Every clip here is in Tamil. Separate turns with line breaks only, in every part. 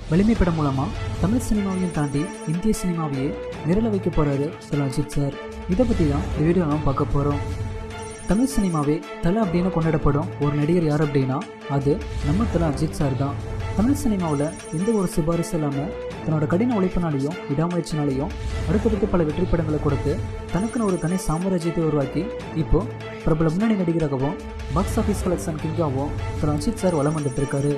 வலிமை படம் மூலமாக தமிழ் சினிமாவையும் தாண்டி இந்திய சினிமாவையே நிரல வைக்க போகிறாரு தல அஜித் சார் இதை பற்றி தான் இந்த வீடியோ நாம் பார்க்க போகிறோம் தமிழ் சினிமாவே தலை அப்படின்னு கொண்டாடப்படும் ஒரு நடிகர் யார் அப்படின்னா அது நம்ம தல அஜித் சார் தான் தமிழ் சினிமாவில் எந்த ஒரு சிபாரிசு இல்லாமல் தன்னோட கடின உழைப்பினாலையும் விடாமுயற்சினாலையும் அடுத்தடுத்து பல வெற்றி படங்களை கொடுத்து தனக்குன்னு ஒரு தனி சாம்ராஜ்யத்தை உருவாக்கி இப்போ பிரபல முன்னணி நடிகராகவும் பாக்ஸ் ஆஃபீஸ் கலெக்ஷன் கிங்காகவும் திரு அஜித் சார் வலம் வந்துட்டு இருக்காரு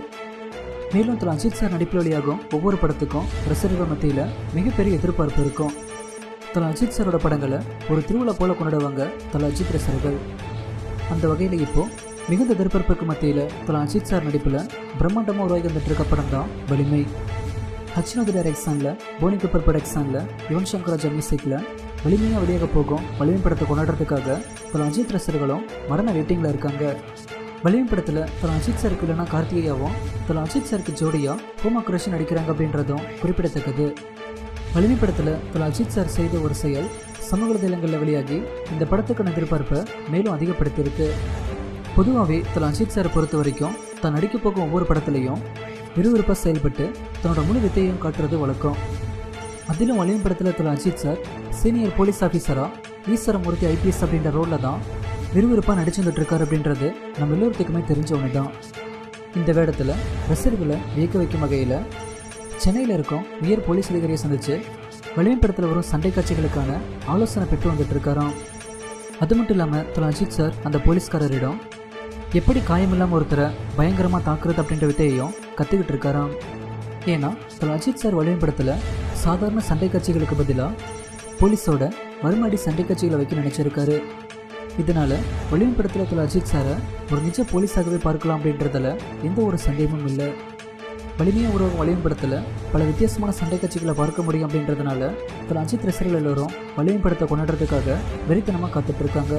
மேலும் திரு அஜித் சார் நடிப்பில் வெளியாகும் ஒவ்வொரு படத்துக்கும் ரசிகர்கள் மத்தியில் மிகப்பெரிய எதிர்பார்ப்பு இருக்கும் தல அஜித் சாரோட படங்களை ஒரு திருவிழா போல கொண்டாடுவாங்க தல அஜித் ரசிகர்கள் அந்த வகையில் இப்போ மிகுந்த எதிர்பார்ப்புக்கு மத்தியில் தல அஜித் சார் நடிப்பில் பிரம்மாண்டமாக உருவாகி வந்துட்டு இருக்க படம் தான் வலிமை ஹச்னோதி டைரக்ஷனில் போனி கப்பர் ப்ரொடக்ஷனில் யுவன் சங்கர் ராஜா மியூசிக்கில் வலிமையாக வெளியாக போகும் வலிமை படத்தை கொண்டாடுறதுக்காக தல அஜித் ரசிகர்களும் மரண வெயிட்டிங்கில் இருக்காங்க வலிமை படத்தில் தல அஜித் சாருக்கு இல்லைனா கார்த்திகையாவும் தல அஜித் சாருக்கு ஜோடியாக ஹோமா குரேஷன் நடிக்கிறாங்க அப்படின்றதும் குறிப்பிடத்தக்கது வலிமை படத்தில் தல அஜித் சார் செய்த ஒரு செயல் சமூக வலைதளங்களில் வெளியாகி இந்த படத்துக்கான எதிர்பார்ப்பை மேலும் அதிகப்படுத்தியிருக்கு பொதுவாகவே தல அஜித் சாரை பொறுத்த வரைக்கும் தான் நடிக்க போகும் ஒவ்வொரு படத்துலையும் விறுவிறுப்பாக செயல்பட்டு தன்னோட முழு வித்தையும் காட்டுறது வழக்கம் அதிலும் வலிமை படத்தில் தல அஜித் சார் சீனியர் போலீஸ் ஆஃபீஸராக ஈஸ்வரமூர்த்தி ஐபிஎஸ் அப்படின்ற ரோலில் தான் விறுவிறுப்பாக நடிச்சு வந்துட்டு இருக்காரு அப்படின்றது நம்ம எல்லோருத்துக்குமே தெரிஞ்ச ஒன்று தான் இந்த வேடத்தில் ரசிகர்களை வியக்க வைக்கும் வகையில் சென்னையில் இருக்கும் உயர் போலீஸ் அதிகாரியை சந்தித்து வலிமை படத்தில் வரும் சண்டை காட்சிகளுக்கான ஆலோசனை பெற்று வந்துட்டு இருக்காராம் அது மட்டும் இல்லாமல் தல அஜித் சார் அந்த போலீஸ்காரரிடம் எப்படி காயமில்லாமல் ஒருத்தரை பயங்கரமாக தாக்குறது அப்படின்ற வித்தையையும் கற்றுக்கிட்டு இருக்காராம் ஏன்னா தல அஜித் சார் வலிமை படத்தில் சாதாரண சண்டை காட்சிகளுக்கு பதிலாக போலீஸோட மறுமடி சண்டை காட்சிகளை வைக்க நினச்சிருக்காரு இதனால் வலிமை படத்தில் தல அஜித் சாரை ஒரு நிஜ போலீஸாகவே பார்க்கலாம் அப்படின்றதுல எந்த ஒரு சந்தேகமும் இல்லை வலிமையாக உருவாகும் வலிமை படத்தில் பல வித்தியாசமான சண்டை காட்சிகளை பார்க்க முடியும் அப்படின்றதுனால தல அஜித் ரசிகர்கள் எல்லோரும் வலிமை படத்தை கொண்டாடுறதுக்காக வெறித்தனமாக காத்துட்டு இருக்காங்க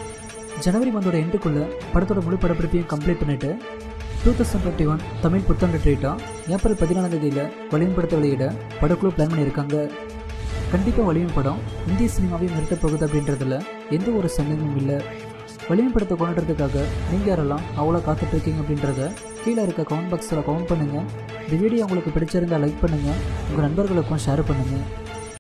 ஜனவரி மந்தோட எண்டுக்குள்ளே படத்தோட முழு படப்பிடிப்பையும் கம்ப்ளீட் பண்ணிட்டு two thousand twenty one Tamil புத்தாண்டு ட்ரீட்டாக ஏப்ரல் பதினாலாம் தேதியில் வலிமை படத்தை வெளியிட படக்குழு பிளான் பண்ணியிருக்காங்க கண்டிப்பாக வலிமை படம் இந்திய சினிமாவையும் நிறுத்தப் போகுது அப்படின்றதுல எந்த ஒரு சந்தேகமும் இல்லை வலிமை படத்தை கொண்டாடுறதுக்காக நீங்கள் யாரெல்லாம் அவ்வளோ காத்துட்ருக்கீங்க அப்படின்றத கீழே இருக்க கமெண்ட் பாக்ஸில் கமெண்ட் பண்ணுங்கள் இந்த வீடியோ உங்களுக்கு பிடிச்சிருந்தா லைக் பண்ணுங்கள் உங்கள் நண்பர்களுக்கும் ஷேர் பண்ணுங்கள்